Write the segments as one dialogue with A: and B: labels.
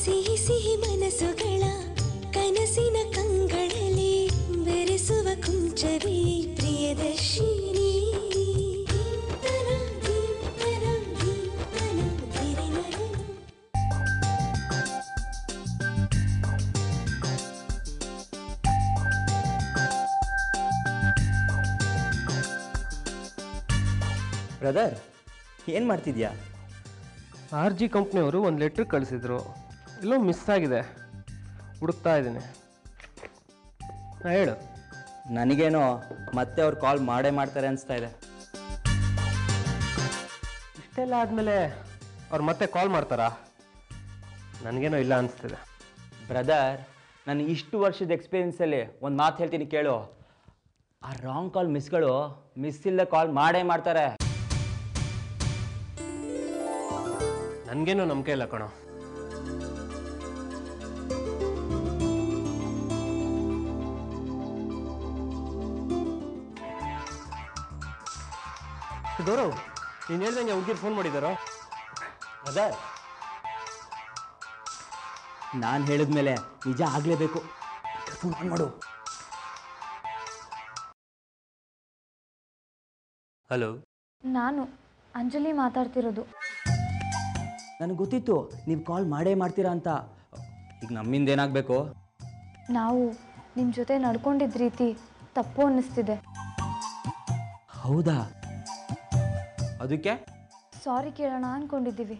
A: ಸಿಹಿ ಸಿಹಿ ಮನಸ್ಸುಗಳ ಕನಸಿನ ಕಂಗಳಲ್ಲಿ ಬೆರೆಸುವ ಕುಂಚವೇ ಪ್ರಿಯದರ್ಶಿನಿ ದೀಪ್ತನ, ದೀಪ್ತನ, ದೀಪ್ತನ, ಧಿರಿನರನ.
B: ಬ್ರದರ್ ಏನು ಮಾಡ್ತಿದ್ಯಾ
C: ಆರ್ ಜಿ ಕಂಪ್ನಿಯವರು ಒಂದು ಲೆಟ್ರ್ ಕಳಿಸಿದ್ರು ಎಲ್ಲೋ ಮಿಸ್ ಆಗಿದೆ ಹುಡುಕ್ತಾ ಇದ್ದೀನಿ ಹಾಂ ಹೇಳು
B: ನನಗೇನೋ ಮತ್ತೆ ಅವ್ರು ಕಾಲ್ ಮಾಡೇ ಮಾಡ್ತಾರೆ ಅನಿಸ್ತಾ ಇದೆ
C: ಇಷ್ಟೆಲ್ಲ ಆದಮೇಲೆ ಅವ್ರು ಮತ್ತೆ ಕಾಲ್ ಮಾಡ್ತಾರಾ ನನಗೇನೋ ಇಲ್ಲ ಅನಿಸ್ತಿದೆ
B: ಬ್ರದರ್ ನಾನು ಇಷ್ಟು ವರ್ಷದ ಎಕ್ಸ್ಪೀರಿಯನ್ಸಲ್ಲಿ ಒಂದು ಮಾತು ಹೇಳ್ತೀನಿ ಕೇಳು ಆ ರಾಂಗ್ ಕಾಲ್ ಮಿಸ್ಗಳು ಮಿಸ್ ಇಲ್ಲದೆ ಕಾಲ್ ಮಾಡೇ ಮಾಡ್ತಾರೆ
C: ನನಗೇನೋ ನಂಬಿಕೆ ಇಲ್ಲ ಕಣೋ ಗೌರವ್ ನೀನು ಹೇಳ್ದಂಗೆ ಹುಡುಗಿರು ಫೋನ್ ಮಾಡಿದ್ದಾರೋ
B: ಬ್ರದರ್ ನಾನು ಹೇಳಿದ್ಮೇಲೆ ನಿಜ ಆಗಲೇಬೇಕು ಫೋನ್ ಆನ್ ಮಾಡು
C: ಹಲೋ
D: ನಾನು ಅಂಜಲಿ ಮಾತಾಡ್ತಿರೋದು
B: ನನಗೆ ಗೊತ್ತಿತ್ತು ನೀವು ಕಾಲ್ ಮಾಡೇ ಮಾಡ್ತೀರಾ ಅಂತ ಈಗ ನಮ್ಮಿಂದ ಏನಾಗಬೇಕು
D: ನಾವು ನಿಮ್ಮ ಜೊತೆ ನಡ್ಕೊಂಡಿದ್ದ ರೀತಿ ತಪ್ಪು ಅನ್ನಿಸ್ತಿದೆ
B: ಹೌದಾ ಅದಕ್ಕೆ
D: ಸಾರಿ ಕೇಳೋಣ ಅಂದ್ಕೊಂಡಿದ್ದೀವಿ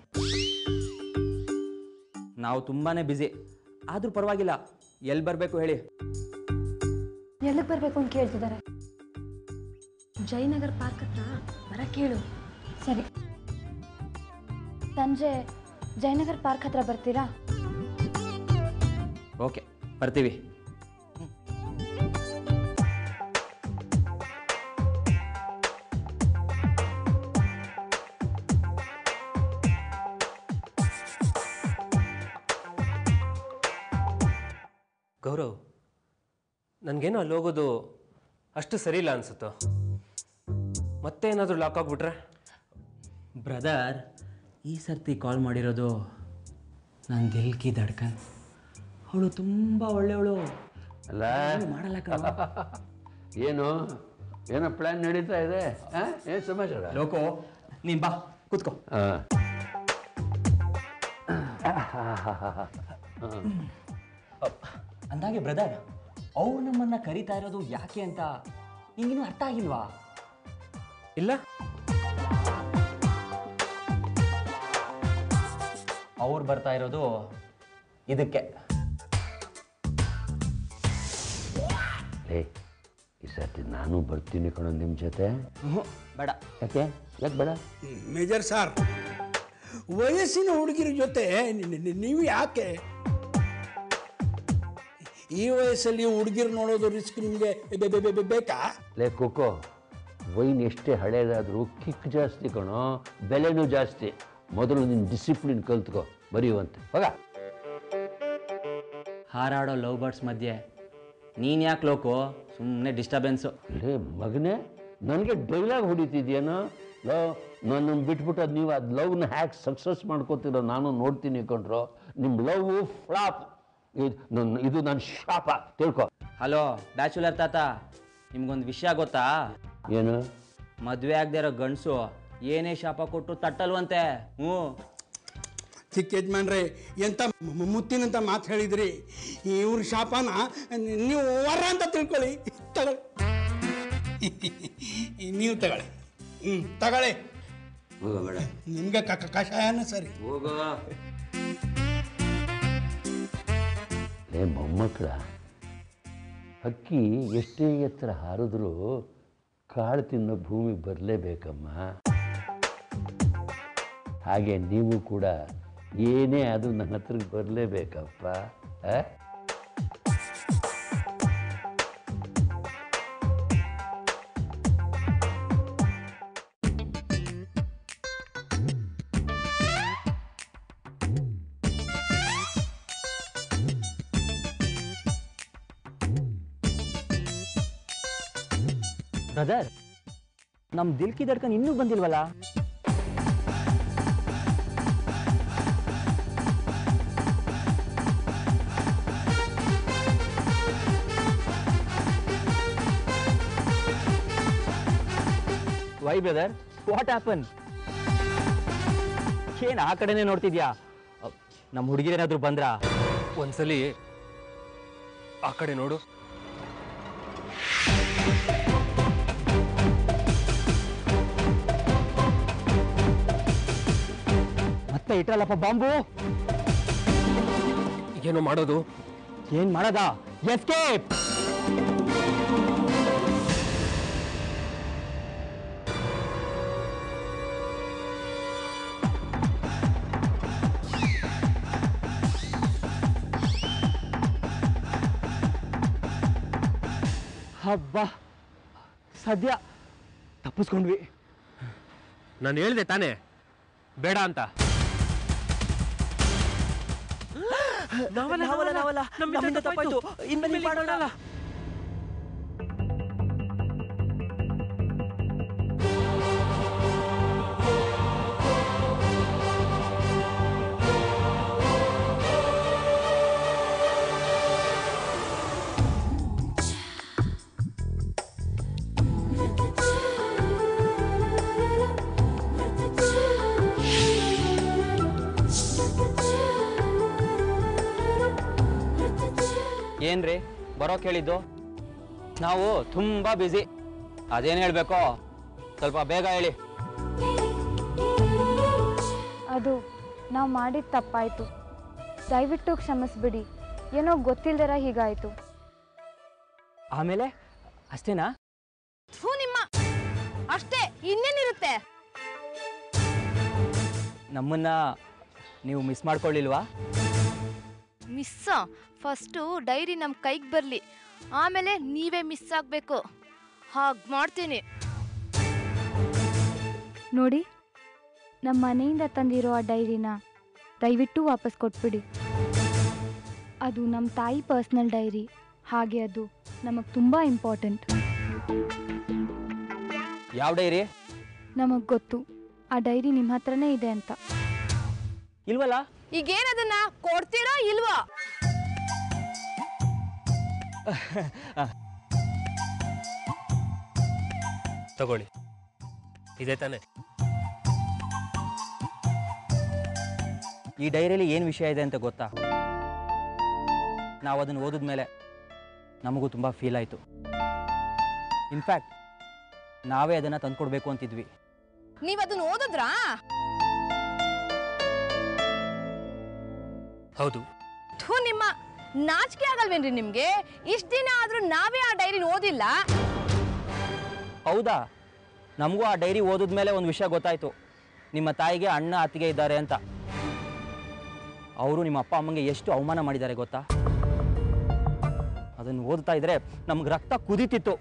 B: ನಾವು ತುಂಬಾ ಬ್ಯುಸಿ ಆದರೂ ಪರವಾಗಿಲ್ಲ ಎಲ್ಲಿ ಬರಬೇಕು ಹೇಳಿ
D: ಎಲ್ಲಿಗೆ ಬರಬೇಕು ಅಂತ ಕೇಳ್ತಿದ್ದಾರೆ ಜಯನಗರ್ ಪಾರ್ಕ್ ಹತ್ರ ಬರ ಕೇಳು ಸರಿ ಸಂಜೆ ಜಯನಗರ್ ಪಾರ್ಕ್ ಹತ್ರ ಬರ್ತೀರಾ
B: ಓಕೆ ಬರ್ತೀವಿ
C: ಗೌರವ್ ನನಗೇನೋ ಅಲ್ಲಿ ಹೋಗೋದು ಅಷ್ಟು ಸರಿ ಇಲ್ಲ ಅನ್ಸುತ್ತೋ ಮತ್ತೆ ಏನಾದರೂ ಲಾಕ್ ಆಗಿಬಿಟ್ರೆ
B: ಬ್ರದರ್ ಈ ಸರ್ತಿ ಕಾಲ್ ಮಾಡಿರೋದು ನಾನು ದಿಲ್ಕಿ ದಡ್ಕನ್ ಅವಳು ತುಂಬ ಒಳ್ಳೆಯವಳು
E: ಅಲ್ಲ
B: ಮಾಡಲ್ಲ ಕಣೋ.
E: ಏನು ಏನೋ ಪ್ಲ್ಯಾನ್ ನಡೀತಾ ಇದೆ ಏನು ಸಮಾಚಾರ
B: ಲೋಕೋ ನೀನ್ ಬಾ ಕೂತ್ಕೋ
E: ಆ.
B: ಅಂದಾಗೆ ಬ್ರದರ್ ಅವ್ರು ನಮ್ಮನ್ನ ಕರಿತಾ ಇರೋದು ಯಾಕೆ ಅಂತ ನಿಂಗಿನ್ನೂ ಅರ್ಥ ಆಗಿಲ್ವಾ
C: ಇಲ್ಲ
B: ಅವ್ರು ಬರ್ತಾ ಇರೋದು ಇದಕ್ಕೆ
E: ಲೇ ಈ ಸರ್ತಿ ನಾನು ಬರ್ತೀನಿ ಕಣೋ ನಿಮ್ಮ ಜೊತೆ
B: ಹ್ಞೂ ಬೇಡ
E: ಯಾಕೆ ಯಾಕೆ ಬೇಡ
F: ಮೇಜರ್ ಸಾರ್ ವಯಸ್ಸಿನ ಹುಡುಗಿರ ಜೊತೆ ನಿ- ನಿ- ನೀವು ಯಾಕೆ ಈ ವಯಸ್ಸಲ್ಲಿ ಹುಡುಗಿರು ನೋಡೋದು ರಿಸ್ಕ್ ನಿಮಗೆ ಬೇಕಾ
E: ಲೇ ಕೋಕೋ ವೈನ್ ಎಷ್ಟೇ ಹಳೇದಾದರೂ ಕಿಕ್ ಜಾಸ್ತಿ ಕಣೋ ಬೆಲೆನೂ ಜಾಸ್ತಿ ಮೊದಲು ನಿನ್ನ ಡಿಸಿಪ್ಲಿನ್ ಕಲ್ತ್ಕೋ ಬರೆಯುವಂತೆ ಹೋಗ
B: ಹಾರಾಡೋ ಲವ್ ಬರ್ಡ್ಸ್ ಮಧ್ಯೆ ನೀನು ಯಾಕೆ ಲೋಕೋ ಸುಮ್ಮನೆ ಡಿಸ್ಟರ್ಬೆನ್ಸು
E: ಲೇ ಮಗನೇ ನನಗೆ ಡೈಲಾಗ್ ಹೊಡಿತಿದ್ಯೇನೋ ಲವ್ ನನ್ನನ್ನು ಬಿಟ್ಬಿಟ್ಟು ಅದು ನೀವು ಅದು ಲವ್ನ ಹ್ಯಾಕ್ ಸಕ್ಸಸ್ ಮಾಡ್ಕೋತಿರೋ ನಾನು ನೋಡ್ತೀನಿ ಕಣ್ರೋ ನಿಮ್ಮ ಲವ್ ಫ್ಲಾಪ್ ಇದು ನನ್ನ ಇದು ನನ್ನ ಶಾಪ ತಿಳ್ಕೊ
B: ಹಲೋ ಬ್ಯಾಚುಲರ್ ತಾತ ನಿಮ್ಗೊಂದು ವಿಷಯ ಗೊತ್ತಾ
E: ಏನು
B: ಮದುವೆ ಆಗದೆ ಇರೋ ಗಂಡಸು ಏನೇ ಶಾಪ ಕೊಟ್ಟು ತಟ್ಟಲ್ವಂತೆ ಹ್ಞೂ
F: ಚಿಕ್ಕ ಯಜಮಾನ್ರೆ ಎಂತ ಮು- ಮುತ್ತಿನಂತ ಮಾತು ಹೇಳಿದ್ರಿ ಇವ್ರ ಶಾಪನ ನೀವು ವರ ಅಂತ ತಿಳ್ಕೊಳ್ಳಿ ತಗೊಳ್ಳಿ ನೀವು ತಗೊಳ್ಳಿ ಹ್ಞೂ ತಗೊಳ್ಳಿ
E: ಹೋಗಬೇಡ
F: ನಿಮ್ಗೆ ಕ ಕ- ಕಷಾಯನ ಸರಿ
E: ಹೋಗೋ ಲೇ ಮೊಮ್ಮಕ್ಕಳ ಹಕ್ಕಿ ಎಷ್ಟೇ ಎತ್ತರ ಹಾರಿದ್ರೂ ಕಾಳು ತಿನ್ನೋ ಭೂಮಿಗೆ ಬರಲೇಬೇಕಮ್ಮ ಹಾಗೆ ನೀವು ಕೂಡ ಏನೇ ಅದು ನನ್ನ ಹತ್ರಕ್ಕೆ ಬರಲೇಬೇಕಪ್ಪ ಆ?
B: ಬ್ರದರ್ ನಮ್ಮ ದಿಲ್ಕಿ ದಡ್ಕನ್ ಇನ್ನೂ ಬಂದಿಲ್ವಲ್ಲ ವೈ ಬ್ರದರ್ ವಾಟ್ ಹ್ಯಾಪನ್ ಏನ್ ಆ ಕಡೆನೇ ನೋಡ್ತಿದ್ಯಾ ಅ, ನಮ್ಮ ಹುಡುಗಿರೇನಾದ್ರೂ ಬಂದ್ರಾ
C: ಒಂದ್ಸಲಿ ಆ ಕಡೆ ನೋಡು
B: ಮತ್ತೆ ಇಟ್ರಲ್ಲಪ್ಪ ಬಾಂಬು
C: ಏನೋ ಮಾಡೋದು
B: ಏನ್ ಮಾಡದ ಎಸ್ಕೇಪ್ ಹಬ್ಬ ಸದ್ಯ ತಪ್ಪಿಸ್ಕೊಂಡ್ವಿ
C: ನಾನು ಹೇಳ್ದೆ ತಾನೇ ಬೇಡ ಅಂತ ನಾವಲ್ಲ ನಾವಲ್ಲ ನಮ್ಮಿಂದ ತಪ್ಪಾಯ್ತು ಇನ್ಮೇಲೆ ಮಾಡೋಣ
B: ಏನ್ರಿ ಬರೋಕ್ ಹೇಳಿದ್ದು ನಾವು ತುಂಬಾ ಬ್ಯುಸಿ ಅದೇನು ಹೇಳ್ಬೇಕೋ ಸ್ವಲ್ಪ ಬೇಗ ಹೇಳಿ
D: ಅದು ನಾವು ಮಾಡಿದ ತಪ್ಪಾಯಿತು ದಯವಿಟ್ಟು ಕ್ಷಮಿಸ್ಬಿಡಿ ಏನೋ ಗೊತ್ತಿಲ್ದಿರ ಹೀಗಾಯಿತು
B: ಆಮೇಲೆ ಅಷ್ಟೇನಾ
G: ಥೂ ನಿಮ್ಮ ಅಷ್ಟೇ ಇನ್ನೇನಿರುತ್ತೆ
B: ನಮ್ಮನ್ನ ನೀವು ಮಿಸ್ ಮಾಡ್ಕೊಳ್ಳಿಲ್ವಾ
G: ಮಿಸ್ಸ ಫಸ್ಟು ಡೈರಿ ನಮ್ಮ ಕೈಗೆ ಬರಲಿ ಆಮೇಲೆ ನೀವೇ ಮಿಸ್ ಆಗಬೇಕು ಹಾಗೆ ಮಾಡ್ತೀನಿ
D: ನೋಡಿ ನಮ್ಮ ಮನೆಯಿಂದ ತಂದಿರೋ ಆ ಡೈರಿನ ದಯವಿಟ್ಟು ವಾಪಸ್ ಕೊಟ್ಬಿಡಿ ಅದು ನಮ್ಮ ತಾಯಿ ಪರ್ಸ್ನಲ್ ಡೈರಿ ಹಾಗೆ ಅದು ನಮಗೆ ತುಂಬ ಇಂಪಾರ್ಟೆಂಟ್
B: ಯಾವ ಡೈರಿ
D: ನಮಗೆ ಗೊತ್ತು ಆ ಡೈರಿ ನಿಮ್ಮ ಹತ್ರನೇ ಇದೆ ಅಂತ
B: ಇಲ್ವಲ್ಲ
G: ಈಗೇನದನ್ನ ಕೊಡ್ತೀರಾ ಇಲ್ವಾ
C: ತಗೊಳ್ಳಿ ಇದೆ ತಾನೇ
B: ಈ ಡೈರಿಯಲ್ಲಿ ಏನು ವಿಷಯ ಇದೆ ಅಂತ ಗೊತ್ತಾ ನಾವು ಅದನ್ನು ಓದಿದ್ಮೇಲೆ ನಮಗೂ ತುಂಬ ಫೀಲ್ ಆಯಿತು ಇನ್ಫ್ಯಾಕ್ಟ್ ನಾವೇ ಅದನ್ನು ತಂದ್ಕೊಡ್ಬೇಕು ಅಂತಿದ್ವಿ
G: ನೀವು ಅದನ್ನ ಓದಿದ್ರಾ
C: ಹೌದು
G: ಥೂ ನಿಮ್ಮ ನಾಚಿಕೆ ಆಗಲ್ವೇನ್ರಿ ನಿಮ್ಗೆ ಇಷ್ಟ ದಿನ ಆದ್ರೂ ನಾವೇ ಆ ಡೈರಿನ ಓದಿಲ್ಲ
B: ಹೌದಾ ನಮಗೂ ಆ ಡೈರಿ ಓದಿದ್ಮೇಲೆ ಒಂದು ವಿಷಯ ಗೊತ್ತಾಯಿತು ನಿಮ್ಮ ತಾಯಿಗೆ ಅಣ್ಣ ಅತ್ತಿಗೆ ಇದ್ದಾರೆ ಅಂತ ಅವರು ನಿಮ್ಮ ಅಪ್ಪ ಅಮ್ಮಂಗೆ ಎಷ್ಟು ಅವಮಾನ ಮಾಡಿದ್ದಾರೆ ಗೊತ್ತಾ ಅದನ್ನು ಓದ್ತಾ ಇದ್ರೆ ನಮ್ಗೆ ರಕ್ತ ಕುದೀತಿತ್ತು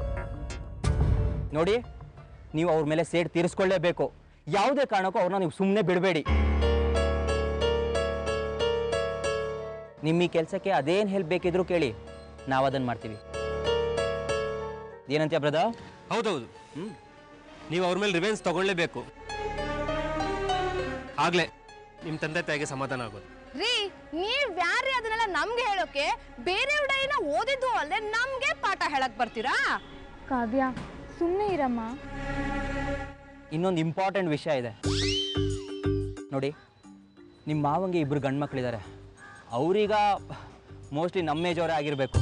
B: ನೋಡಿ ನೀವು ಅವ್ರ ಮೇಲೆ ಸೇಡ್ ತೀರಿಸ್ಕೊಳ್ಳೇಬೇಕು ಯಾವುದೇ ಕಾರಣಕ್ಕೂ ಅವ್ರನ್ನ ನೀವು ಸುಮ್ಮನೆ ಬಿಡಬೇಡಿ ನಿಮ್ಮ ಈ ಕೆಲಸಕ್ಕೆ ಅದೇನು ಹೆಲ್ಪ್ ಬೇಕಿದ್ರು ಕೇಳಿ ನಾವು ಅದನ್ನು ಮಾಡ್ತೀವಿ ಏನಂತೀಯ ಬ್ರದರ್
C: ಹೌದೌದು ನೀವು ಅವ್ರ ಮೇಲೆ ರಿವೆನ್ಸ್ ತಗೊಳ್ಳೇಬೇಕು ಆಗ್ಲೇ ನಿಮ್ಮ ತಂದೆ ತಾಯಿಗೆ ಸಮಾಧಾನ ಆಗೋದು
G: ರೀ ನೀವ್ ಯಾರೇ ಅದನ್ನೆಲ್ಲ ನಮ್ಗೆ ಹೇಳೋಕೆ ಬೇರೆಯವ್ರ ಡೈರಿನ ಓದಿದ್ದು ಅಲ್ಲದೆ ನಮ್ಗೆ ಪಾಠ ಹೇಳಕ್ ಬರ್ತೀರಾ
D: ಕಾವ್ಯ ಸುಮ್ಮನೆ ಇರಮ್ಮ
B: ಇನ್ನೊಂದು ಇಂಪಾರ್ಟೆಂಟ್ ವಿಷಯ ಇದೆ ನೋಡಿ ನಿಮ್ಮ ಮಾವಂಗೆ ಇಬ್ಬರು ಗಂಡು ಮಕ್ಕಳಿದ್ದಾರೆ ಅವರೀಗ ಮೋಸ್ಟ್ಲಿ ನಮ್ಮ ಏಜವರೇ ಆಗಿರಬೇಕು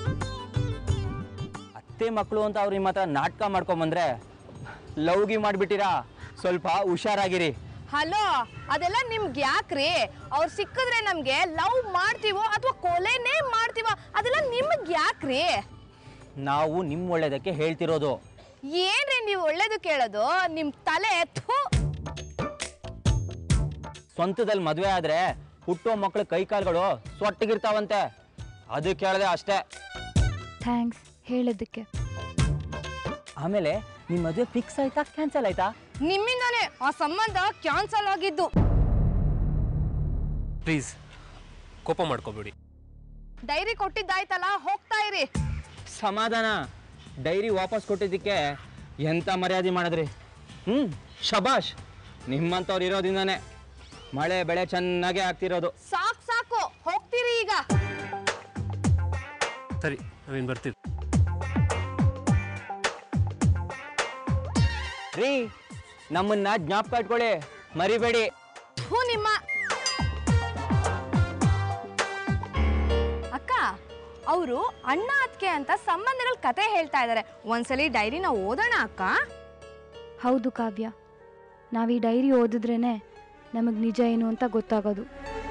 B: ಅತ್ತೆ ಮಕ್ಕಳು ಅಂತ ಅವ್ರು ನಿಮ್ಮ ಹತ್ರ ನಾಟಕ ಮಾಡ್ಕೊಂಬಂದ್ರೆ ಲವ್ಗಿ ಮಾಡಿಬಿಟ್ಟಿರಾ ಸ್ವಲ್ಪ ಹುಷಾರಾಗಿರಿ
G: ಹಲೋ ಅದೆಲ್ಲ ನಿಮ್ಗೆ ಯಾಕ್ರಿ ಅವ್ರು ಸಿಕ್ಕಿದ್ರೆ ನಮ್ಗೆ ಲವ್ ಮಾಡ್ತೀವೋ ಅಥವಾ ಕೊಲೆನೇ ಮಾಡ್ತೀವೋ ಅದೆಲ್ಲ ನಿಮ್ಗೆ ಯಾಕ್ರಿ
B: ನಾವು ನಿಮ್ಮ ಒಳ್ಳೇದಕ್ಕೆ ಹೇಳ್ತಿರೋದು
G: ಏನ್ರಿ ನೀವು ಒಳ್ಳೇದು ಕೇಳೋದು ನಿಮ್ ತಲೆ ಥು
B: ಸ್ವಂತದಲ್ಲಿ ಮದುವೆ ಆದರೆ ಹುಟ್ಟೋ ಮಕ್ಕಳ ಕೈಕಾಲುಗಳು ಸೊಟ್ಟಿಗಿರ್ತಾವಂತೆ ಅದು ಕೇಳದೆ ಅಷ್ಟೇ
D: ಥ್ಯಾಂಕ್ಸ್ ಹೇಳೋದಕ್ಕೆ
B: ಆಮೇಲೆ ನಿಮ್ಮ ಮದುವೆ ಫಿಕ್ಸ್ ಆಯ್ತಾ ಕ್ಯಾನ್ಸಲ್ ಆಯ್ತಾ
G: ನಿಮ್ಮಿಂದಾನೇ ಆ ಸಂಬಂಧ ಕ್ಯಾನ್ಸಲ್ ಆಗಿದ್ದು
C: ಪ್ಲೀಸ್ ಕೋಪ ಮಾಡ್ಕೋಬೇಡಿ
G: ಡೈರಿ ಕೊಟ್ಟಿದ್ದಾಯ್ತಲ್ಲ ಹೋಗ್ತಾ ಇರಿ
B: ಸಮಾಧಾನ ಡೈರಿ ವಾಪಸ್ ಕೊಟ್ಟಿದ್ದಕ್ಕೆ ಎಂಥ ಮರ್ಯಾದೆ ಮಾಡಿದ್ರಿ ಹ್ಞೂ ಶಬಾಷ್ ನಿಮ್ಮಂಥವ್ರು ಇರೋದ್ರಿಂದನೇ ಮಳೆ ಬೆಳೆ ಚೆನ್ನಾಗೇ ಆಗ್ತಿರೋದು
G: ಸಾಕ್ ಸಾಕು ಹೋಗ್ತೀರಿ ಈಗ
C: ಸರಿ ನಾವೇನು ಬರ್ತೀವಿ
B: ರೀ ನಮ್ಮನ್ನ ಜ್ಞಾಪಕ ಇಟ್ಕೊಳ್ಳಿ ಮರಿಬೇಡಿ
G: ಹ್ಞೂ ನಿಮ್ಮ ಅಕ್ಕ ಅವರು ಅಣ್ಣ ಅದಕ್ಕೆ ಅಂತ ಸಂಬಂಧಗಳ ಕತೆ ಹೇಳ್ತಾ ಇದ್ದಾರೆ ಒಂದ್ಸಲಿ ಡೈರಿನ ಓದೋಣ ಅಕ್ಕ
D: ಹೌದು ಕಾವ್ಯ ನಾವು ಈ ಡೈರಿ ಓದಿದ್ರೇ ನಮಗೆ ನಿಜ ಏನು ಅಂತ ಗೊತ್ತಾಗೋದು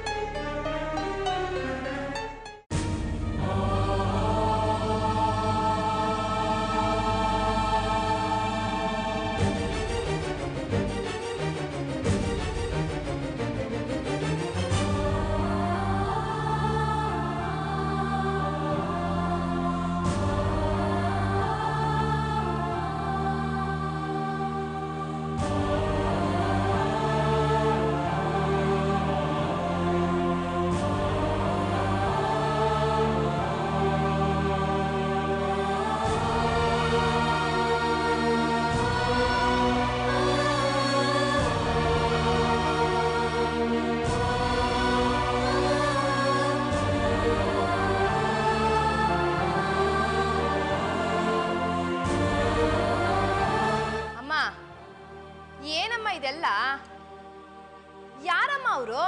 G: ಅಮ್ಮ ಏನಮ್ಮ ಇದೆಲ್ಲ ಯಾರಮ್ಮ ಅವರು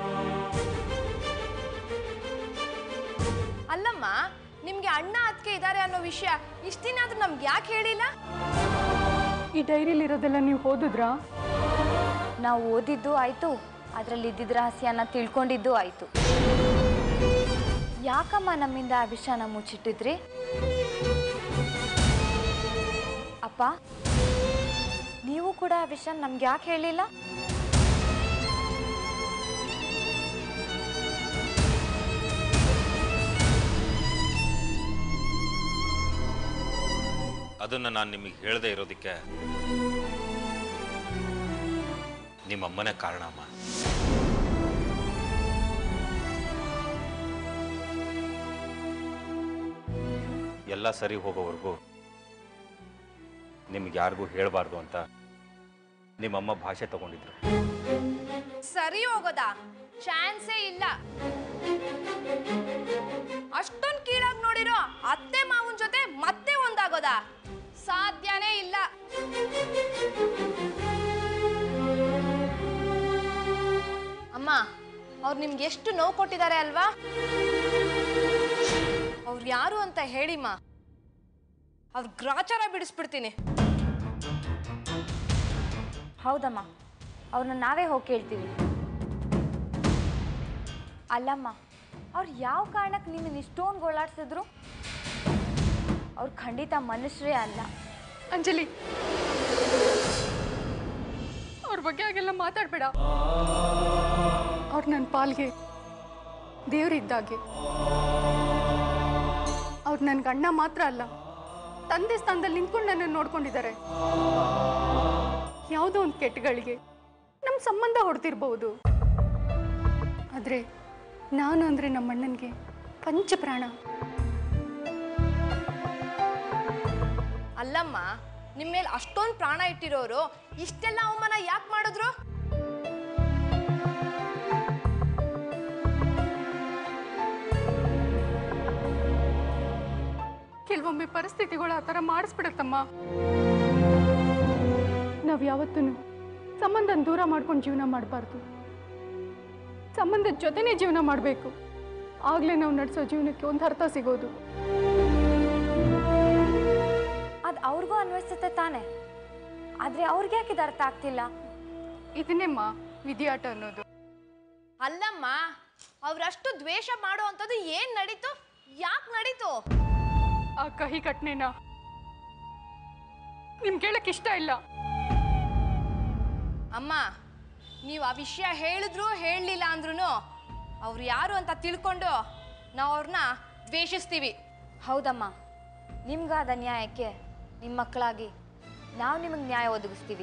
G: ಅಲ್ಲಮ್ಮ ನಿಮ್ಗೆ ಅಣ್ಣ ಅದಕ್ಕೆ ಇದ್ದಾರೆ ಅನ್ನೋ ವಿಷಯ ಇಷ್ಟ ದಿನ ಆದ್ರೂ ನಮ್ಗೆ ಯಾಕೆ ಹೇಳಿಲ್ಲ
H: ಈ ಡೈರಿಲಿರೋದೆಲ್ಲ ನೀವು ಓದಿದ್ರಾ
D: ನಾವು ಓದಿದ್ದು ಆಯಿತು ಅದರಲ್ಲಿ ಇದ್ದಿದ್ದ ರಹಸ್ಯನ ತಿಳ್ಕೊಂಡಿದ್ದು ಆಯಿತು ಯಾಕಮ್ಮ ನಮ್ಮಿಂದ ಆ ವಿಷಯನ ಮುಚ್ಚಿಟ್ಟಿದ್ರಿ ಅಪ್ಪ ನೀವು ಕೂಡ ಆ ವಿಷಯ ನಮ್ಗೆ ಯಾಕೆ ಹೇಳಿಲ್ಲ
I: ಅದನ್ನು ನಾನು ನಿಮಗೆ ಹೇಳದೇ ಇರೋದಕ್ಕೆ ನಿಮ್ಮಮ್ಮನೇ ಕಾರಣ ಅಮ್ಮ ಎಲ್ಲ ಸರಿ ಹೋಗೋವರೆಗೂ ನಿಮ್ಗೆ ಯಾರಿಗೂ ಹೇಳಬಾರ್ದು ಅಂತ ನಿಮ್ಮಮ್ಮ ಭಾಷೆ ತಗೊಂಡಿದ್ರು
G: ಸರಿ ಹೋಗೋದಾ ಚಾನ್ಸೇ ಇಲ್ಲ ಅಷ್ಟೊಂದು ಕೀಳಾಗಿ ನೋಡಿರೋ ಅತ್ತೆ ಮಾವನ್ ಜೊತೆ ಮತ್ತೆ ಒಂದಾಗೋದಾ ಸಾಧ್ಯನೇ ಇಲ್ಲ ಅಮ್ಮ ಅವ್ರು ನಿಮ್ಗೆ ಎಷ್ಟು ನೋವು ಕೊಟ್ಟಿದ್ದಾರೆ ಅಲ್ವಾ ಅವ್ರು ಯಾರು ಅಂತ ಹೇಳಿಮ್ಮ ಅವ್ರ ಗ್ರಾಚಾರ ಬಿಡಿಸ್ಬಿಡ್ತೀನಿ
D: ಹೌದಮ್ಮ ಅವ್ರನ್ನ ನಾವೇ ಹೋಗಿ ಕೇಳ್ತೀವಿ ಅಲ್ಲಮ್ಮ ಅವ್ರು ಯಾವ ಕಾರಣಕ್ಕೆ ನಿನ್ನ ಇಷ್ಟೊಂದು ಗೋಳಾಡ್ಸಿದ್ರು ಅವ್ರು ಖಂಡಿತ ಮನುಷ್ಯರೇ ಅಲ್ಲ
H: ಅಂಜಲಿ ಅವ್ರ ಬಗ್ಗೆ ಹಾಗೆಲ್ಲ ಮಾತಾಡಬೇಡ ಅವ್ರು ನನ್ನ ಪಾಲ್ಗೆ ದೇವರಿದ್ದಾಗೆ ಅವ್ರು ನನ್ಗೆ ಅಣ್ಣ ಮಾತ್ರ ಅಲ್ಲ ತಂದೆ ಸ್ಥಾನದಲ್ಲಿ ನಿಂತ್ಕೊಂಡು ನನ್ನನ್ನು ನೋಡ್ಕೊಂಡಿದ್ದಾರೆ ಯಾವುದೋ ಒಂದು ಕೆಟ್ಟಗಳಿಗೆ ನಮ್ಮ ಸಂಬಂಧ ಹೊಡ್ತಿರ್ಬಹುದು ಆದರೆ ನಾನು ಅಂದರೆ ನಮ್ಮ ಅಣ್ಣನಿಗೆ ಪಂಚಪ್ರಾಣ
G: ಅಲ್ಲಮ್ಮ ನಿಮ್ಮ ಮೇಲೆ ಅಷ್ಟೊಂದು ಪ್ರಾಣ ಇಟ್ಟಿರೋರು ಇಷ್ಟೆಲ್ಲ ಅವಮಾನ ಯಾಕೆ ಮಾಡಿದ್ರು
H: ಕೆಲವೊಮ್ಮೆ ಪರಿಸ್ಥಿತಿಗಳು ಆ ಥರ ಮಾಡಿಸ್ಬಿಡುತ್ತಮ್ಮ ನಾವು ಯಾವತ್ತೂ ಸಂಬಂಧನ ದೂರ ಮಾಡ್ಕೊಂಡು ಜೀವನ ಮಾಡಬಾರ್ದು ಸಂಬಂಧದ ಜೊತೆನೇ ಜೀವನ ಮಾಡಬೇಕು ಆಗಲೇ ನಾವು ನಡೆಸೋ ಜೀವನಕ್ಕೆ ಒಂದು ಅರ್ಥ ಸಿಗೋದು
D: ಅದು ಅವ್ರಿಗೂ ಅನ್ವಯಿಸುತ್ತೆ ತಾನೆ ಆದರೆ ಅವ್ರಿಗೆ ಯಾಕೆ ಇದು ಅರ್ಥ ಆಗ್ತಿಲ್ಲ
H: ಇದನ್ನೇಮ್ಮ ವಿಧಿಯಾಟ ಅನ್ನೋದು
G: ಅಲ್ಲಮ್ಮ ಅವ್ರಷ್ಟು ದ್ವೇಷ ಮಾಡೋ ಅಂಥದ್ದು ಏನ್ ನಡೀತು ಯಾಕೆ ನಡೀತು
H: ಆ ಕಹಿ ಘಟನೆನ ನಿಮ್ಗೆ ಹೇಳಕ್ ಇಷ್ಟ ಇಲ್ಲ
G: ಅಮ್ಮ ನೀವು ಆ ವಿಷಯ ಹೇಳಿದ್ರು ಹೇಳಲಿಲ್ಲ ಅಂದ್ರೂ ಅವ್ರು ಯಾರು ಅಂತ ತಿಳ್ಕೊಂಡು ನಾವು ಅವ್ರನ್ನ ದ್ವೇಷಿಸ್ತೀವಿ
D: ಹೌದಮ್ಮ ನಿಮ್ಗಾದ ನ್ಯಾಯಕ್ಕೆ ನಿಮ್ಮ ಮಕ್ಕಳಾಗಿ ನಾವು ನಿಮಗೆ ನ್ಯಾಯ ಒದಗಿಸ್ತೀವಿ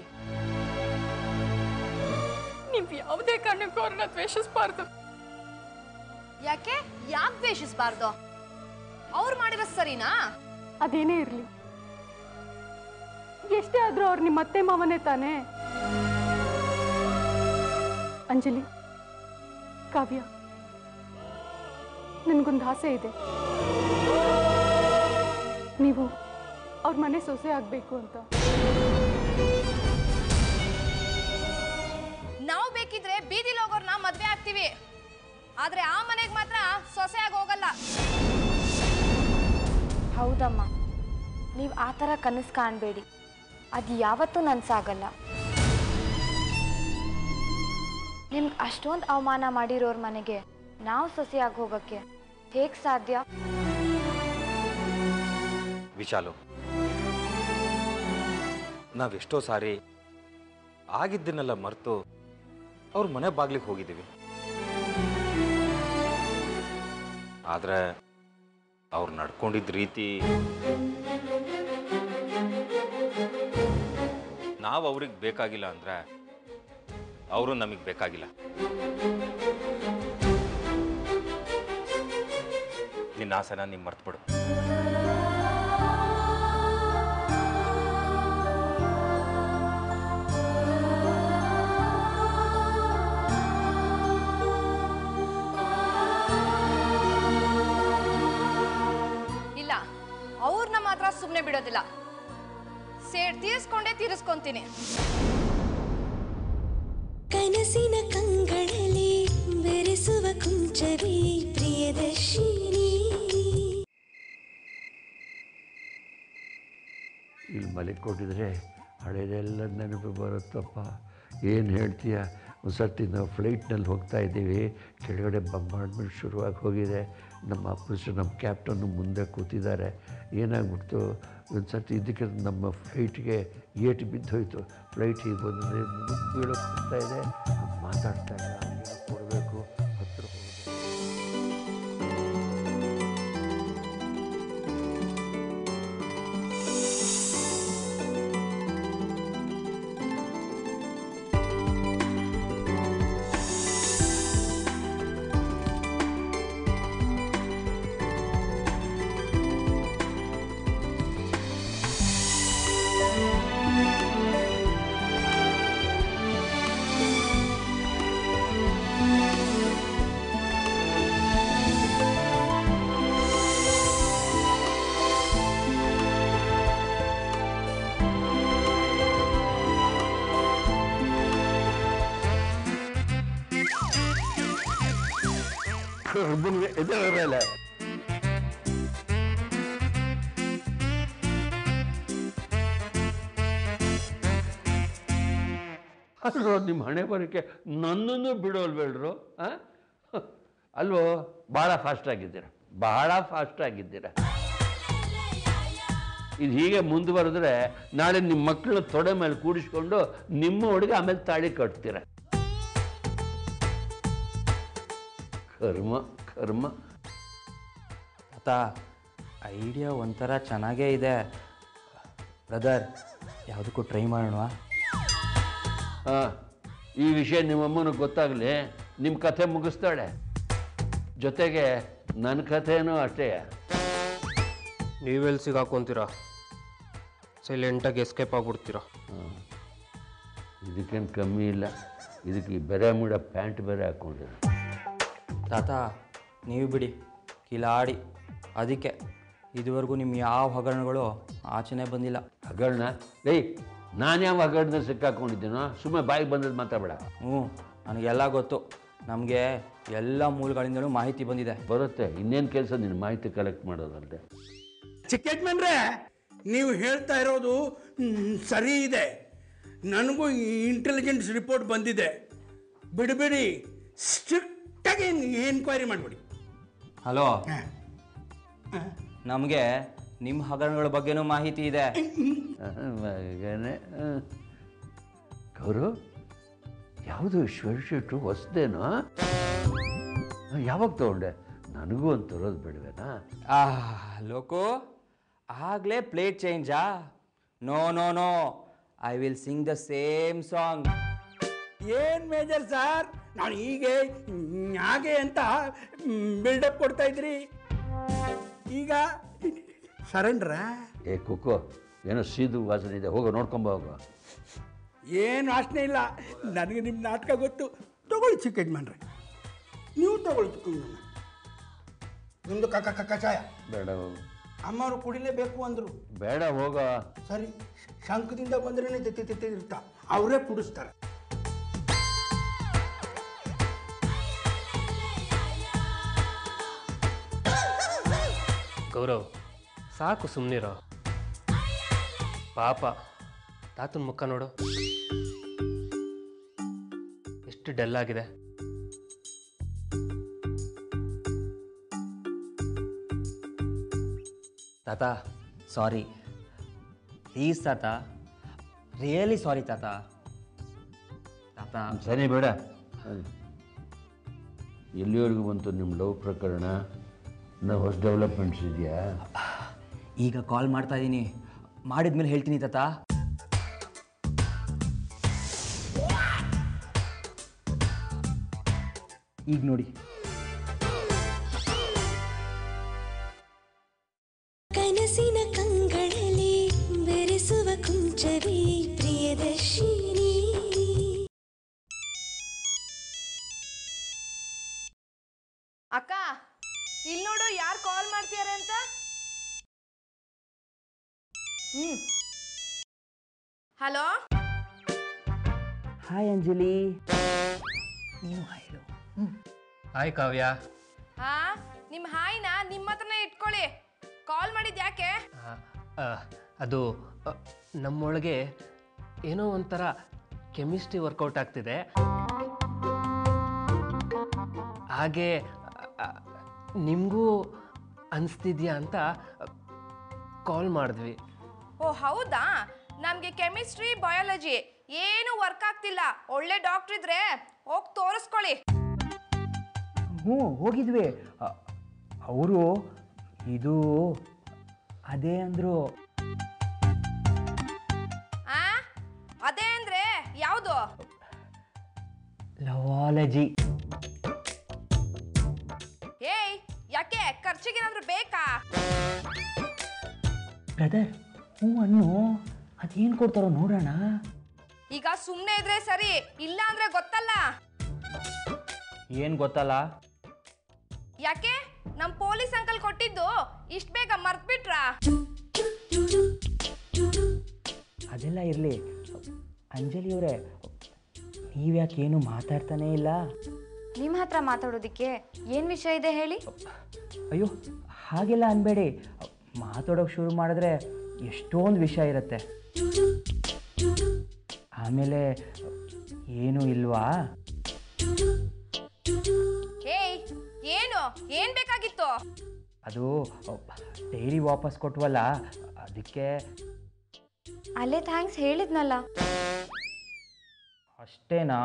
H: ನೀವು ಯಾವುದೇ ಕಾರಣಕ್ಕೂ ಅವ್ರನ್ನ ದ್ವೇಷಿಸಬಾರ್ದು
G: ಯಾಕೆ ಯಾಕೆ ದ್ವೇಷಿಸಬಾರ್ದು ಅವ್ರು ಮಾಡಿರೋ ಸರಿನಾ
H: ಅದೇನೇ ಇರಲಿ ಎಷ್ಟೇ ಆದ್ರೂ ಅವ್ರು ನಿಮ್ಮ ಅತ್ತೆ ಮಾವನೇ ತಾನೇ ಅಂಜಲಿ ಕಾವ್ಯ ನನಗೊಂದು ಆಸೆ ಇದೆ ನೀವು ಅವ್ರ ಮನೆ ಸೊಸೆ ಆಗಬೇಕು ಅಂತ
G: ಬೀದಿಲಿ ಹೋಗೋರ್ನ ಮದ್ವೆ ಆಗ್ತೀವಿ ಆದ್ರೆ ಆ ಮನೆಗೆ ಮಾತ್ರ ಸೊಸೆಯಾಗಿ ಹೋಗಲ್ಲ
D: ಹೌದಮ್ಮ ನೀವು ಆ ಥರ ಕನಸು ಕಾಣಬೇಡಿ ಅದು ಯಾವತ್ತೂ ನನ್ಸಾಗಲ್ಲ ನಿಮ್ಗೆ ಅಷ್ಟೊಂದು ಅವಮಾನ ಮಾಡಿರೋರ ಮನೆಗೆ ನಾವು ಸೊಸೆಯಾಗಿ ಹೋಗೋಕ್ಕೆ ಹೇಗೆ ಸಾಧ್ಯ
I: ವಿಶಾಲು ನಾವೆಷ್ಟೋ ಸಾರಿ ಆಗಿದ್ದನ್ನೆಲ್ಲ ಮರೆತು ಅವ್ರ ಮನೆ ಬಾಗ್ಲಿಗೆ ಹೋಗಿದ್ದೀವಿ ಆದ್ರೆ ಅವ್ರು ನಡ್ಕೊಂಡಿದ್ದ ರೀತಿ ನಾವು ಅವ್ರಿಗೆ ಬೇಕಾಗಿಲ್ಲ ಅಂದ್ರೆ ಅವರು ನಮಗೆ ಬೇಕಾಗಿಲ್ಲ ನಿನ್ನ ಆಸೆನ ನೀವು ಮರ್ತ್ಬಿಡು
G: ಇಲ್ಲ ಅವ್ರನ್ನ ಮಾತ್ರ ಸುಮ್ಮನೆ ಬಿಡೋದಿಲ್ಲ ಸೇಡ್ ತೀರಿಸ್ಕೊಂಡೇ ತೀರಿಸ್ಕೊಂತೀನಿ
A: ಕನಸಿನ ಕಂಗಳಲ್ಲಿ ಬೆರೆಸುವ ಕುಂಚವೇ ಪ್ರಿಯದರ್ಶಿನಿ
E: ಇಲ್ಲಿ ಮಲಿಕೊಂಡಿದ್ರೆ ಹಳೇದೆಲ್ಲ ನೆನಪು ಬರುತ್ತಪ್ಪ ಏನು ಹೇಳ್ತೀಯ ಒಂದು ಸರ್ತಿ ನಾವು ಫ್ಲೈಟ್ನಲ್ಲಿ ಹೋಗ್ತಾ ಇದ್ದೀವಿ ಕೆಳಗಡೆ ಬಂಬಾರ್ಡ್ಮೆಂಟ್ ಶುರುವಾಗಿ ಹೋಗಿದೆ ನಮ್ಮ ಅಪ್ಪಸು ನಮ್ಮ ಕ್ಯಾಪ್ಟನ್ನು ಮುಂದೆ ಕೂತಿದ್ದಾರೆ ಏನಾಗ್ಬಿಡ್ತು ಒಂದು ಸರ್ತಿ ಇದಕ್ಕೆ ನಮ್ಮ ಫ್ಲೈಟ್ಗೆ ಏಟು ಬಿದ್ದೋಯ್ತು ಫ್ಲೈಟ್ ಹೀಗೆ ಬಂದರೆ ಬೀಳೋಕೆ ಹೋಗ್ತಾ ಇದೆ ಮಾತಾಡ್ತಾ ಇಲ್ಲ ಅವ್ರಿಗೆ ಕೊಡಬೇಕು ಹತ್ರ ಹೋಗಬೇಕು ಕರ್ಬನ್ಗೆ ಎದುರಲ್ಲ ಅಲ್ರೋ ನಿಮ್ಮ ಹಣೆ ಬರೋಕ್ಕೆ ನನ್ನನ್ನು ಬಿಡೋಲ್ಬೇಡ್ರು ಆ? ಅಲ್ವೋ ಭಾಳ ಫಾಸ್ಟ್ ಆಗಿದ್ದೀರ ಭಾಳ ಫಾಸ್ಟ್ ಆಗಿದ್ದೀರ ಇದು ಹೀಗೆ ಮುಂದುವರೆದ್ರೆ ನಾಳೆ ನಿಮ್ಮ ಮಕ್ಕಳನ್ನ ತೊಡೆ ಮೇಲೆ ಕೂಡಿಸ್ಕೊಂಡು ನಿಮ್ಮ ಹುಡುಗ ಆಮೇಲೆ ತಾಳಿ ಕಟ್ತೀರ ಕರ್ಮ ಕರ್ಮ
B: ತಾತ ಐಡಿಯಾ ಒಂಥರ ಚೆನ್ನಾಗೇ ಇದೆ ಬ್ರದರ್ ಯಾವುದಕ್ಕೂ ಟ್ರೈ ಮಾಡೋಣ
E: ಹಾಂ ಈ ವಿಷಯ ನಿಮ್ಮಮ್ಮನಿಗೆ ಗೊತ್ತಾಗಲಿ ನಿಮ್ಮ ಕಥೆ ಮುಗಿಸ್ತಾಳೆ ಜೊತೆಗೆ ನನ್ನ ಕಥೆನೂ ಅಷ್ಟೇ
C: ನೀವೆಲ್ಲಿ ಸಿಗಾಕೊಂತೀರಾ ಸೈಲೆಂಟಾಗಿ ಎಸ್ಕೇಪ್ ಆಗ್ಬಿಡ್ತೀರಾ
E: ಇದಕ್ಕೇನು ಕಮ್ಮಿ ಇಲ್ಲ ಇದಕ್ಕೆ ಈ ಬೆರೆ ಮುಡ ಪ್ಯಾಂಟ್ ಬೇರೆ ಹಾಕ್ಕೊಂಡಿರೋ
B: ತಾತ ನೀವು ಬಿಡಿ ಕಿಲಾಡಿ ಅದಕ್ಕೆ ಇದುವರೆಗೂ ನಿಮ್ಮ ಯಾವ ಹಗರಣಗಳು ಆಚೆನೇ ಬಂದಿಲ್ಲ
E: ಹಗರಣ ಏಯ್ ನಾನು ಯಾವ ಹಗರಣದ ಸಿಕ್ಕಾಕೊಂಡಿದ್ದೀನೋ ಸುಮ್ಮನೆ ಬಾಯಿಗೆ ಬಂದದ್ದು ಮಾತಾಡಬೇಡ
B: ಹ್ಞೂ ನನಗೆಲ್ಲ ಗೊತ್ತು ನಮಗೆ ಎಲ್ಲ ಮೂಲಗಳಿಂದಲೂ ಮಾಹಿತಿ ಬಂದಿದೆ
E: ಬರುತ್ತೆ ಇನ್ನೇನು ಕೆಲಸ ನಿನ್ನ ಮಾಹಿತಿ ಕಲೆಕ್ಟ್ ಮಾಡೋದಲ್ಲದೆ
F: ಚಿಕ್ಕ ಯಜಮಾನ್ರೆ ನೀವು ಹೇಳ್ತಾ ಇರೋದು ಮ್, ಸರಿ ಇದೆ ನನಗೂ ಇಂಟೆಲಿಜೆನ್ಸ್ ರಿಪೋರ್ಟ್ ಬಂದಿದೆ ಬಿಡಬೇಡಿ ಸ್ಟ್ರಿಕ್ಟಾಗಿ ಎನ್ಕ್ವೈರಿ ಮಾಡಿಬಿಡಿ
B: ಹಲೋ ನಮಗೆ ನಿಮ್ಮ ಹಗರಣಗಳ ಬಗ್ಗೆನೂ ಮಾಹಿತಿ ಇದೆ
E: ಮಗನೇ ಗೌರು ಯಾವುದು ಶರ್ಟು ಹೊಸದೇನೋ ಯಾವಾಗ ತಗೊಂಡೆ ನನಗೂ ಒಂದು ತರೋದು ಬಿಡುವೆನಾ
B: ಆ ಲೋಕು ಆಗಲೇ ಪ್ಲೇಟ್ ಚೇಂಜಾ no no no I will sing the same song
F: ಏನು ಮೇಜರ್ ಸರ್ ನಾನು ಹೀಗೆ ಹಾಗೆ ಅಂತ ಬಿಲ್ಡಪ್ ಕೊಡ್ತಾ ಇದ್ರಿ ಈಗ ಸರೆಂಡ್ರಾ
E: ಏ ಕುಕ್ಕು ಏನೋ ಸೀದು ವಾಸನೆ ಇದೆ ಹೋಗೋ ನೋಡ್ಕೊಂಬ ಹೋಗೋ
F: ಏನು ವಾಸನೆ ಇಲ್ಲ ನನಗೆ ನಿಮ್ಮ ನಾಟಕ ಗೊತ್ತು ತಗೊಳ್ಳಿ ಚಿಕ್ಕ ಯಜಮಾನ್ರೆ ನೀವು ತಗೊಳ್ಳಿ ಚಿಕ್ಕ ಯಜಮಾನ್ರೆ. ನಿಮ್ಮದು ಕಕ್ಕ ಕಕ್ಕ ಚಾಯ
E: ಬೇಡ ಹೋಗು
F: ಅಮ್ಮವರು ಕುಡಿಲೇಬೇಕು ಅಂದರು
E: ಬೇಡ ಹೋಗೋ
F: ಸರಿ ಶಂಕದಿಂದ ಬಂದ್ರೇ ಇರ್ತಾ ಅವರೇ ಕುಡಿಸ್ತಾರೆ
C: ಗೌರವ್ ಸಾಕು ಸುಮ್ಮನಿರೋ ಪಾಪ ತಾತನ ಮುಖ ನೋಡು ಎಷ್ಟು ಡಲ್ ಆಗಿದೆ
B: ತಾತ ಸಾರಿ ಪ್ಲೀಸ್ ತಾತ ರಿಯಲಿ ಸಾರಿ ತಾತ ತಾತ
E: ಸರಿ ಬೇಡ ಎಲ್ಲಿವರೆಗೂ ಬಂತು ನಿಮ್ಮ ಲವ್ ಪ್ರಕರಣ ನಾವು ಹೊಸ ಡೆವಲಪ್ಮೆಂಟ್ಸ್ ಇದೆಯಾ
B: ಈಗ ಕಾಲ್ ಮಾಡ್ತಾ ಇದ್ದೀನಿ ಮಾಡಿದ್ಮೇಲೆ ಹೇಳ್ತೀನಿ ತಾತ ಈಗ ನೋಡಿ
A: ಕನಸಿನ ಕಂಗಳಲ್ಲಿ ಬೆರೆಸುವ ಕುಂಚವೇ ಪ್ರಿಯದರ್ಶಿನಿ
G: ಅಕ್ಕ ಇಲ್ಲಿ ನೋಡು ಯಾರು ಕಾಲ್ ಮಾಡ್ತಿದ್ದಾರೆ ಅಂತ ಹ್ಮ್ ಹಲೋ
B: ಹಾಯ್ ಅಂಜಲಿ ನೀನು ಹೇಳು
C: ಹಾಯ್ ಕಾವ್ಯ
G: ಹಾ ನಿಮ್ಮ ಹಾಯ್ನ ನಿಮ್ಮ ಹತ್ರನೇ ಇಟ್ಕೊಳ್ಳಿ ಕಾಲ್ ಮಾಡಿದ್ ಯಾಕೆ
C: ಆ, ಆ, ಅದು ಆ, ನಮ್ಮೊಳಗೆ ಏನೋ ಒಂಥರ ಕೆಮಿಸ್ಟ್ರಿ ವರ್ಕೌಟ್ ಆಗ್ತಿದೆ ಹಾಗೆ ನಿಮಗೂ ಅನಿಸ್ತಿದ್ಯಾ ಅಂತ ಕಾಲ್ ಮಾಡಿದ್ವಿ
G: ಓ ಹೌದಾ ನಮಗೆ ಕೆಮಿಸ್ಟ್ರಿ ಬಯಾಲಜಿ ಏನು ವರ್ಕ್ ಆಗ್ತಿಲ್ಲ ಒಳ್ಳೆ ಡಾಕ್ಟ್ರ್ ಇದ್ರೆ ಹೋಗಿ ತೋರಿಸ್ಕೊಳ್ಳಿ
B: ಹ್ಞೂ ಹೋಗಿದ್ವಿ ಅವರು ಇದು ಅದೇ ಅಂದರು
G: ಆ ಅದೇ ಅಂದ್ರೆ ಯಾವುದು
B: ಲವಾಲಜಿ
G: ಏಯ್ ಯಾಕೆ ಖರ್ಚಿಗೇನಾದ್ರೂ ಬೇಕಾ
B: ಬ್ರದರ್ ಹ್ಞೂ ಅನ್ನು ಅದೇನು ಕೊಡ್ತಾರೋ ನೋಡೋಣ
G: ಈಗ ಸುಮ್ಮನೆ ಇದ್ರೆ ಸರಿ ಇಲ್ಲ ಅಂದ್ರೆ ಗೊತ್ತಲ್ಲ
B: ಏನು ಗೊತ್ತಲ್ಲ
G: ಯಾಕೆ ನಮ್ ಪೊಲೀಸ್ ಅಂಕಲ್ ಕೊಟ್ಟಿದ್ದು ಇಷ್ಟ ಬೇಗ ಮರ್ತ್ಬಿಟ್ರಾ
B: ಅದೆಲ್ಲ ಇರಲಿ ಅಂಜಲಿ ಅವರೇ ನೀವ್ಯಾಕೆ ಏನು ಮಾತಾಡ್ತಾನೇ ಇಲ್ಲ
D: ನಿಮ್ಮ ಹತ್ರ ಮಾತಾಡೋದಕ್ಕೆ ಏನು ವಿಷಯ ಇದೆ ಹೇಳಿ
B: ಅಯ್ಯೋ ಹಾಗೆಲ್ಲ ಅನ್ಬೇಡಿ ಮಾತಾಡೋಕೆ ಶುರು ಮಾಡಿದ್ರೆ ಎಷ್ಟೊಂದು ವಿಷಯ ಇರುತ್ತೆ ಆಮೇಲೆ ಏನೂ ಇಲ್ವಾ
G: ಏಯ್ ಏನು ಏನ್ ಬೇಕಾಗಿತ್ತು
B: ಅದು ಡೈರಿ ವಾಪಸ್ ಕೊಟ್ವಲ್ಲ ಅದಕ್ಕೆ
D: ಅಲ್ಲೇ ಥ್ಯಾಂಕ್ಸ್ ಹೇಳಿದ್ನಲ್ಲ
B: ಅಷ್ಟೇನಾ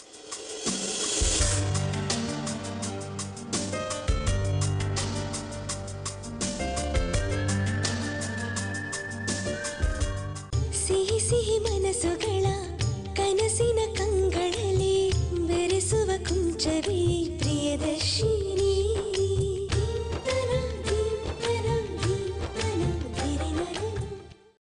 A: ಸಿಹಿ ಸಿಹಿ ಮನಸ್ಸುಗಳ ಕನಸಿನ ಕಂಗಳಲ್ಲಿ ಬೆರೆಸುವ ಕುಂಚವೇ ಪ್ರಿಯದರ್ಶಿನಿ